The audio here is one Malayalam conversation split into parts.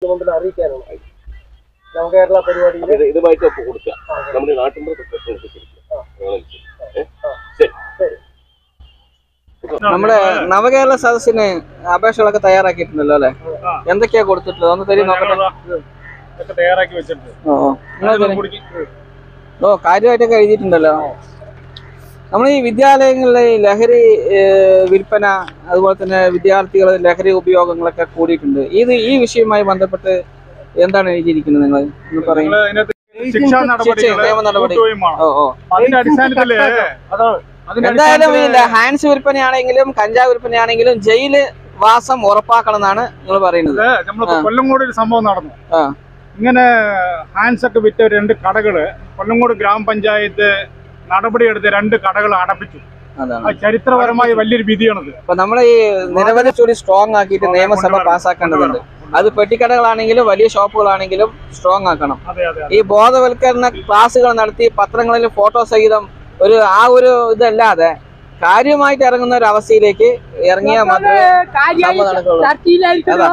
മുഖ്യമന്ത്രി അറിയിക്കാനാണ് നവകേരള പരിപാടിയിൽ ഇത് ഇതുമായിട്ട് ഒപ്പ് കൊടുക്കുക നമ്മുടെ നാട്ടിന്റെ പ്രശ്നങ്ങൾക്ക് ശരിക്കും അങ്ങനെ ചെയ്യും. ഏ? ശരി നമ്മുടെ നവകേരള സദസ്സിന് അപേക്ഷകളൊക്കെ തയ്യാറാക്കിയിട്ടുണ്ടല്ലോ അല്ലെ എന്തൊക്കെയാ കൊടുത്തിട്ടുള്ളത് ഒന്ന് തരും നോക്കട്ടെ ഒക്കെ തയ്യാറാക്കി വെച്ചിട്ടുണ്ട് ഓ ഓ. നിങ്ങൾ അതൊന്ന് തരും. കുടിക്ക്. ഓ കാര്യമായിട്ടൊക്കെ എഴുതിയിട്ടുണ്ടല്ലോ നമ്മൾ ഈ വിദ്യാലയങ്ങളിലെ ഈ ലഹരി ഏഹ്, വിൽപ്പന അതുപോലെ തന്നെ വിദ്യാർത്ഥികൾ ലഹരി ഉപയോഗങ്ങളൊക്കെ കൂടിയിട്ടുണ്ട് ഇത് ഈ വിഷയവുമായി ബന്ധപ്പെട്ട് എന്താണ് എഴുതിയിരിക്കുന്നത് നിങ്ങൾ ഒന്ന് പറയും നിങ്ങള് അതിനകത്ത് ശിക്ഷാ നടപടികള് നിയമ നടപടി. കൂട്ടുകയും വേണം. ഓ ഓ അതിന്റെ അടിസ്ഥാനത്തില് അതാണ് അതിന്റെ എന്തായാലും ഈ അടിസ്ഥാനത്തില് ഹാൻഡ്സ് വിൽപ്പനയാണെങ്കിലും കഞ്ചാവ് വിൽപ്പനയാണെങ്കിലും ജയില് വാസം ഉറപ്പാക്കണം എന്നാണ് നിങ്ങൾ പറയുന്നത് നമ്മളിപ്പോ കൊല്ലങ്കോട് ഒരു സംഭവം നടന്നു ആ. ഇങ്ങനെ ഹാൻഡ്സ് ഒക്കെ വിറ്റ രണ്ട് കടകള് കൊല്ലങ്കോട് ഗ്രാമപഞ്ചായത്ത് നടപടിയെടുത്ത് രണ്ട് കടകൾ അടപ്പിച്ചു അതാണ് അത് ചരിത്രപരമായി വലിയൊരു വിധിയാണത് അപ്പൊ നമ്മളെ ഈ നിരവധി കൂടി സ്ട്രോങ് ആക്കിയിട്ട് നിയമസഭ പാസ്സാക്കേണ്ടതുണ്ട് അത് പെട്ടിക്കടകളാണെങ്കിലും വലിയ ഷോപ്പുകളാണെങ്കിലും സ്ട്രോങ് ആക്കണം അതെ അതെ ഈ ബോധവൽക്കരണ ക്ലാസ്സുകൾ നടത്തി പത്രങ്ങളിൽ ഫോട്ടോ സഹിതം ഒരു ആ ഒരു ഇതല്ലാതെ കാര്യമായിട്ട് ഇറങ്ങുന്ന ഒരു അവസ്ഥയിലേക്ക് ഇറങ്ങിയാൽ മാത്രമേ സംഭവം നടക്കുള്ളൂ ചർച്ചയിലായിരിക്കുന്നു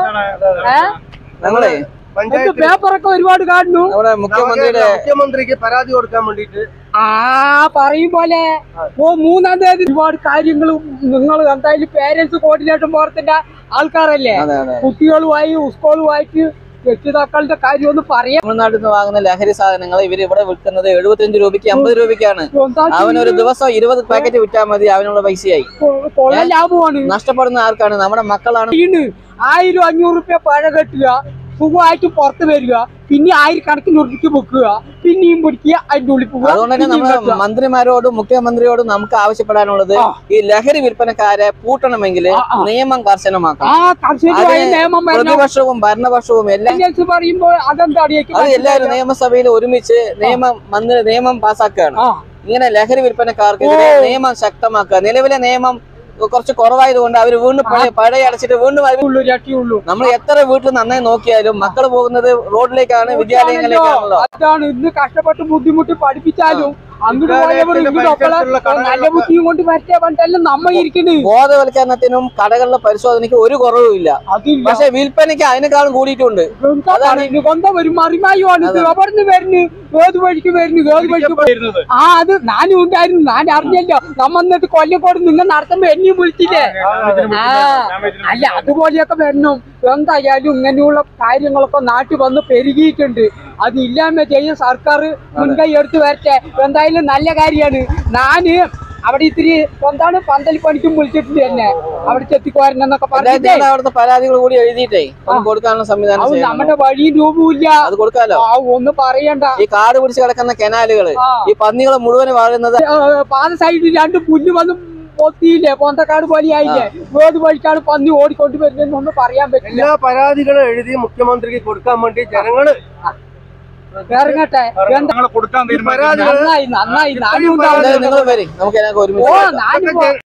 നമ്മളെ പഞ്ചായത്ത് പേപ്പറൊക്കെ ഒരുപാട് കാണുന്നു നമ്മുടെ മുഖ്യമന്ത്രിയുടെ നവകേരള മുഖ്യമന്ത്രിക്ക് പരാതി കൊടുക്കാൻ വേണ്ടിയിട്ട് ആ പറയും പോലെ ഓ മൂന്നാം തീയതി ഒരുപാട് കാര്യങ്ങളും നിങ്ങൾ എന്തായാലും പേരൻസ് കോർഡിനേഷൻ പോലത്തിന്റെ ആൾക്കാരല്ലേ അതെ അതെ കുട്ടികളുമായി സ്കൂളുമായിട്ട് രക്ഷിതാക്കളുടെ കാര്യം ഒന്ന് പറയാം തമിഴ്നാട്ടിൽ നിന്ന് വാങ്ങുന്ന ലഹരി സാധനങ്ങൾ ഇവർ ഇവിടെ വിൽക്കുന്നത് എഴുപത്തിയഞ്ച് രൂപയ്ക്ക് അമ്പത് രൂപയ്ക്കാണ് എന്താ അവൻ ഒരു ദിവസം ഇരുപത് പാക്കറ്റ് വിറ്റാൽ മതി അവനുള്ള പൈസയായി കൊ- കൊള്ള ലാഭമാണ് നഷ്ടപ്പെടുന്ന ആർക്കാണ് നമ്മുടെ മക്കളാണ് വീണ് ആയിരം അഞ്ഞൂറ് റുപ്യ പഴ കെട്ടുക സുഖമായിട്ട് പുറത്ത് വരിക പിന്നെ ആയിരക്കണക്കിന് ഉറുപ്പിക്ക് വെക്കുക പിന്നെയും പിടിക്കുക അതിന്റെ ഉള്ളിൽ പോവുക അതുകൊണ്ട് തന്നെ പിന്നെയും നമ്മുടെ വെക്കുക. മന്ത്രിമാരോടും മുഖ്യമന്ത്രിയോടും നമുക്ക് ആവശ്യപ്പെടാനുള്ളത് ആ. ഈ ലഹരി വിൽപ്പനക്കാരെ പൂട്ടണമെങ്കിൽ ആ, ആ. നിയമം കർശനമാക്കണം ആ കർശനമായ അത് നിയമം വരണം പ്രതിപക്ഷവും ഭരണപക്ഷവും എല്ലാം ഫൈനാൻസ് പറയുമ്പോൾ അതെന്താണ് എനിക്ക് അത് എല്ലാവരും നിയമസഭയിൽ ഒരുമിച്ച് നിയമം മന്ത്രി നിയമം പാസ്സാക്കുകയാണ് ആ ഇങ്ങനെ ലഹരി വിൽപ്പനക്കാർക്കെതിരെ ഓ. നിയമം ശക്തമാക്കുക നിലവിലെ നിയമം കുറച്ച് കുറവായതുകൊണ്ട് അവർ വീണ്ടും പഴയ പഴയ അടച്ചിട്ട് വീണ്ടും അവർ ഉള്ളൂ രക്ഷയുള്ളൂ നമ്മൾ എത്ര വീട്ടിൽ നന്നായി നോക്കിയാലും മക്കൾ പോകുന്നത് റോഡിലേക്കാണ് വിദ്യാലയങ്ങളിലേക്കാണല്ലോ അതാണ് ഇന്ന് കഷ്ടപ്പെട്ട് ബുദ്ധിമുട്ടി പഠിപ്പിച്ചാലും അങ്ങോട്ട് പോയവർ വിദ്യാലയത്തിന്റെ ഇങ്ങോട്ട് പരിസരത്തുള്ള മക്കളെ നല്ല കടകളിലൊക്കെ ബുദ്ധിയും കൊണ്ട് വരട്ടെ പണ്ടല്ല നമ്മ ഇരിക്കുന്നത് ബോധവൽക്കരണത്തിനും കടകളിലെ പരിശോധനയ്ക്ക് ഒരു കുറവുമില്ല അതില്ല പക്ഷെ വിൽപ്പനയ്ക്ക് അതിനേക്കാളും കൂടിയിട്ടുണ്ട് എന്താ പറയുന്നത് കൊന്ത ഒരു മറിമായുമാണ് ഇത് അവിടുന്ന് വരുന്നു ഏത് വഴിക്ക് വരുന്നു ഏത് വഴിക്ക് പോ- വരുന്നത് ആ അത് ഞാനും ഉണ്ടായിരുന്നു ഞാൻ അറിഞ്ഞല്ലോ നമ്മ എന്നിട്ട് കൊല്ലക്കോട് നിങ്ങൾ നടത്തുമ്പോ എന്നെയും വിളിച്ചില്ലേ ആ അല്ല അതുപോലെയൊക്കെ വരണം എന്തായാലും ഇങ്ങനെയുള്ള കാര്യങ്ങളൊക്കെ നാട്ടിൽ വന്ന് പെരുകിയിട്ടുണ്ട് അത് ഇല്ലായ്മ ചെയ്യാൻ സർക്കാർ മുൻകൈ എടുത്ത് വരട്ടെ എന്തായാലും നല്ല കാര്യമാണ് ഞാന് അവിടെ ഇത്തിരി എന്താണ് പന്തൽ പണിക്കും വിളിച്ചിട്ടുണ്ട് എന്നെ അവിടെ ചെത്തിക്കോരനെന്നൊക്കെ എന്തായാലും പറഞ്ഞിട്ടേ നിങ്ങൾ അവിടുത്തെ പരാതികൾ കൂടി എഴുതിയിട്ടേ ഒന്ന് കൊടുക്കാനുള്ള സംവിധാനം അത് ചെയ്യണം നമ്മുടെ വഴിയും രൂപമില്ല അത് കൊടുക്കാലോ ആ ഒന്നും പറയണ്ട ഈ കാട് പിടിച്ച് കിടക്കുന്ന കനാലുകള് ആ. ഈ പന്നികൾ മുഴുവൻ വാഴുന്നത് ഏ, പാത സൈഡിൽ രണ്ട് പുല്ല് വന്ന് പൊത്തിയില്ലേ പൊന്തക്കാട് പോലെയായില്ലേ ഏത് വഴിക്കാണ് പന്നി ഓടിക്കൊണ്ട് വരുന്നതെന്നൊന്നും പറയാൻ പറ്റില്ല എല്ലാ പരാതികളും എഴുതി മുഖ്യമന്ത്രിക്ക് കൊടുക്കാൻ വേണ്ടി ജനങ്ങള് ഇറങ്ങട്ടെ എന്താ ഞങ്ങൾ കൊടുക്കാൻ തീരുമാനിച്ചു പരാതികൾ നന്നായി നന്നായി നാനും ഇത്രയും ഉണ്ടാവും. നിങ്ങൾ വരും നമുക്ക് ഇതിനൊക്കെ ഓ ഒരുമിച്ച് നാനും പോ-